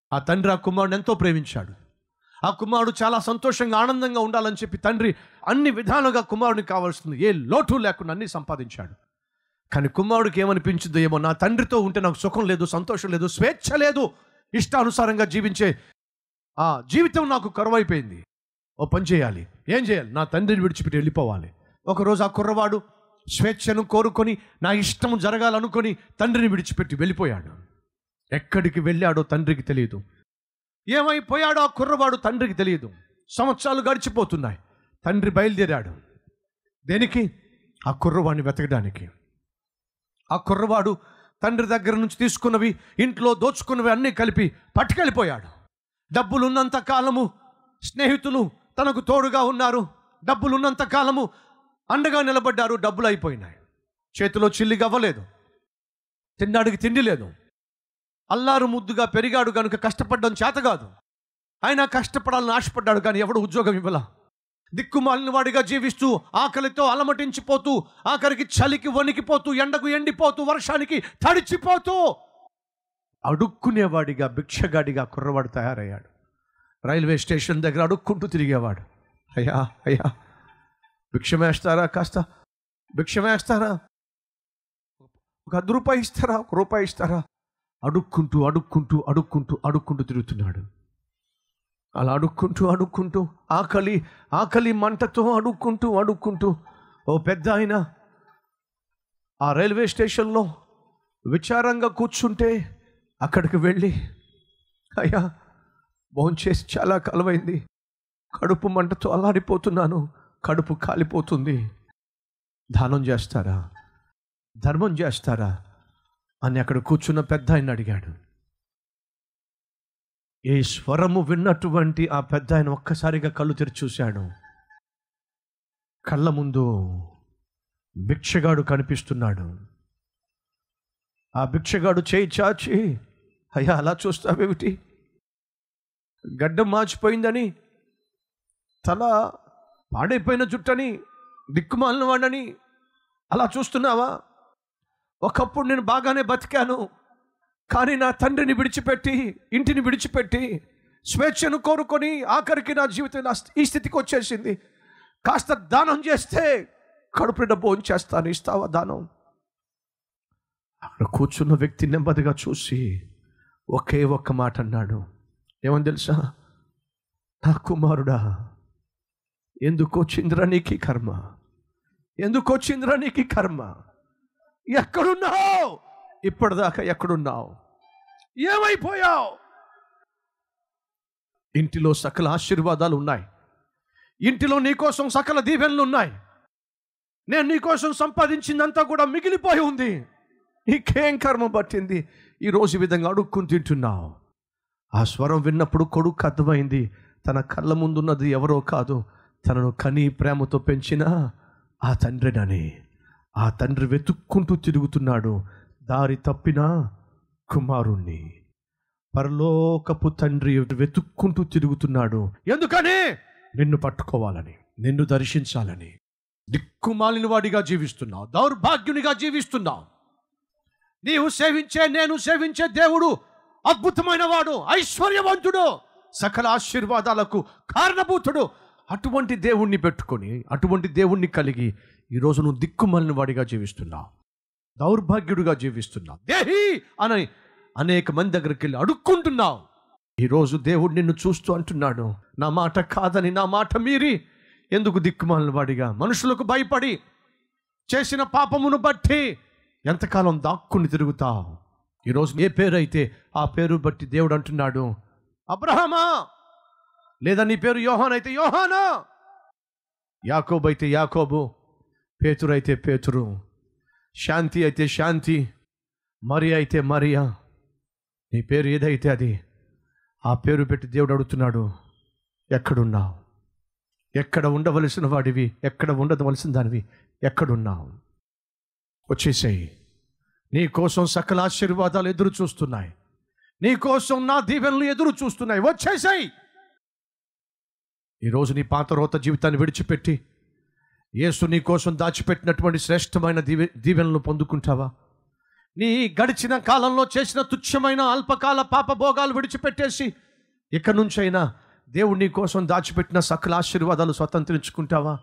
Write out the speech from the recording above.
ఆ తండ్రి ఆ కుమారుని ఎంతో ప్రేమించాడు ఆ కుమారుడు చాలా సంతోషంగా ఆనందంగా ఉండాలని చెప్పి తండ్రి అన్ని విధాలుగా కుమారుడికి కావాల్సింది ఏ లోటు లేకుండా అన్ని సంపాదించాడు కానీ కుమారుడికి ఏమనిపించిందో ఏమో నా తండ్రితో ఉంటే నాకు సుఖం లేదు సంతోషం లేదు స్వేచ్ఛ లేదు ఇష్టానుసారంగా జీవించే ఆ జీవితం నాకు కరువైపోయింది ఓ పని చేయాలి ఏం చేయాలి నా తండ్రిని విడిచిపెట్టి వెళ్ళిపోవాలి ఒకరోజు ఆ కుర్రవాడు స్వేచ్ఛను కోరుకొని నా ఇష్టం జరగాలనుకొని తండ్రిని విడిచిపెట్టి వెళ్ళిపోయాడు ఎక్కడికి వెళ్ళాడో తండ్రికి తెలియదు ఏమైపోయాడో ఆ కుర్రవాడు తండ్రికి తెలియదు సంవత్సరాలు గడిచిపోతున్నాయి తండ్రి బయలుదేరాడు దేనికి ఆ కుర్రవాడిని వెతకడానికి ఆ కుర్రవాడు తండ్రి దగ్గర నుంచి తీసుకున్నవి ఇంట్లో దోచుకున్నవి అన్నీ కలిపి పట్టుకెళ్ళిపోయాడు డబ్బులున్నంత కాలము స్నేహితులు తనకు తోడుగా ఉన్నారు డబ్బులున్నంత కాలము అండగా నిలబడ్డారు డబ్బులు అయిపోయినాయి చేతిలో చిల్లి గవ్వలేదు తిన్నాడికి తిండి లేదు అల్లారు ముద్దుగా పెరిగాడు కనుక కష్టపడడం చేత కాదు ఆయన కష్టపడాలని ఆశపడ్డాడు కానీ ఎవడు ఉద్యోగం ఇవ్వలా దిక్కుమాలిన వాడిగా జీవిస్తూ ఆకలితో అలమటించిపోతూ ఆఖరికి చలికి వణికిపోతూ ఎండకు ఎండిపోతూ వర్షానికి తడిచిపోతూ అడుక్కునేవాడిగా భిక్షగాడిగా కుర్రవాడు తయారయ్యాడు రైల్వే స్టేషన్ దగ్గర అడుక్కుంటూ తిరిగేవాడు అయ్యా అయ్యా భిక్షమేస్తారా కాస్త భిక్షమేస్తారా ఒక అర్ధ రూపాయి ఇస్తారా ఒక రూపాయి ఇస్తారా అడుక్కుంటూ అడుక్కుంటూ అడుక్కుంటూ అడుక్కుంటూ తిరుగుతున్నాడు అలా అడుక్కుంటూ అడుక్కుంటూ ఆకలి ఆకలి మంటతో అడుక్కుంటూ అడుక్కుంటూ ఓ పెద్ద ఆయన ఆ రైల్వే స్టేషన్లో విచారంగా కూర్చుంటే అక్కడికి వెళ్ళి అయ్యా భోంచేసి చాలా కలవైంది కడుపు మంటతో అల్లాడిపోతున్నాను కడుపు కాలిపోతుంది దానం చేస్తారా ధర్మం చేస్తారా అని అక్కడ కూర్చున్న పెద్ద ఆయన అడిగాడు ఈ స్వరము విన్నటువంటి ఆ పెద్ద ఆయన ఒక్కసారిగా కళ్ళు తెరిచి చూశాడు కళ్ళ ముందు భిక్షగాడు కనిపిస్తున్నాడు ఆ భిక్షగాడు చేయి చాచి అయ్యా అలా చూస్తావేమిటి గడ్డం మార్చిపోయిందని తల పాడైపోయిన జుట్టని దిక్కుమాలిన వాడని అలా చూస్తున్నావా ఒకప్పుడు నేను బాగానే బతికాను కానీ నా తండ్రిని విడిచిపెట్టి ఇంటిని విడిచిపెట్టి స్వేచ్ఛను కోరుకొని ఆఖరికి నా జీవితం నా ఈ స్థితికి వచ్చేసింది కాస్త దానం చేస్తే కడుపు నిండా భోజనం చేస్తాను ఇస్తావా దానం అక్కడ కూర్చున్న వ్యక్తి నెమ్మదిగా చూసి ఒకే ఒక్క మాట అన్నాడు ఏమని తెలుసా నా కుమారుడా ఎందుకు వచ్చిందిరా నీకు ఈ కర్మ ఎందుకు వచ్చిందిరా నీకు ఈ కర్మ ఎక్కడున్నావు ఇప్పటిదాకా ఎక్కడున్నావు ఏమైపోయావు ఇంటిలో సకల ఆశీర్వాదాలు ఉన్నాయి ఇంటిలో నీకోసం సకల దీవెనలు ఉన్నాయి నేను నీకోసం సంపాదించిందంతా కూడా మిగిలిపోయి ఉంది నీకేం కర్మ పట్టింది ఈరోజు ఈ విధంగా అడుక్కుని తింటున్నావు ఆ స్వరం విన్నప్పుడు కొడుకు అర్థమైంది తన కళ్ళ ముందున్నది ఎవరో కాదు తనను కని ప్రేమతో పెంచిన ఆ తండ్రినని ఆ తండ్రి వెతుక్కుంటూ తిరుగుతున్నాడు దారి తప్పిన కుమారుణ్ణి పరలోకపు తండ్రి వెతుక్కుంటూ తిరుగుతున్నాడు ఎందుకని నిన్ను పట్టుకోవాలని నిన్ను దర్శించాలని దిక్కుమాలిన వాడిగా జీవిస్తున్నావు దౌర్భాగ్యునిగా జీవిస్తున్నావు నీవు సేవించే నేను సేవించే దేవుడు అద్భుతమైన వాడు ఐశ్వర్యవంతుడు సకల ఆశీర్వాదాలకు కారణభూతుడు అటువంటి దేవుణ్ణి పెట్టుకొని అటువంటి దేవుణ్ణి కలిగి ఈరోజు నువ్వు దిక్కుమాలిన వాడిగా జీవిస్తున్నావు దౌర్భాగ్యుడిగా జీవిస్తున్నావు దేహి అని అనేక మంది దగ్గరికి వెళ్ళి అడుక్కుంటున్నావు ఈరోజు దేవుడు నిన్ను చూస్తూ అంటున్నాడు నా మాట కాదని నా మాట మీరి ఎందుకు దిక్కుమాలిన వాడిగా మనుషులకు భయపడి చేసిన పాపమును బట్టి ఎంతకాలం దాక్కుని తిరుగుతావు ఈరోజు ఏ పేరు అయితే ఆ పేరు బట్టి దేవుడు అంటున్నాడు అబ్రహమా లేదా నీ పేరు యోహాన్ అయితే యోహానా యాకోబు అయితే యాకోబు పేతురు అయితే పేతురు శాంతి అయితే శాంతి మరి అయితే మరియా నీ పేరు ఏదైతే అది ఆ పేరు పెట్టి దేవుడు అడుగుతున్నాడు ఎక్కడున్నావు ఎక్కడ ఉండవలసిన వాడివి ఎక్కడ ఉండవలసిన దానివి ఎక్కడున్నావు వచ్చేసేయి నీ కోసం సకల ఆశీర్వాదాలు ఎదురు చూస్తున్నాయి నీ కోసం నా దీవెనలు ఎదురు చూస్తున్నాయి వచ్చేసాయి ఈరోజు నీ పాత రోత జీవితాన్ని విడిచిపెట్టి యేసు నీ కోసం దాచిపెట్టినటువంటి శ్రేష్టమైన దీవె దీవెనలు పొందుకుంటావా నీ గడిచిన కాలంలో చేసిన తుచ్చమైన అల్పకాల పాప భోగాలు విడిచిపెట్టేసి ఇక నుంచైనా దేవుడు నీ కోసం దాచిపెట్టిన సకల ఆశీర్వాదాలు స్వతంత్రించుకుంటావా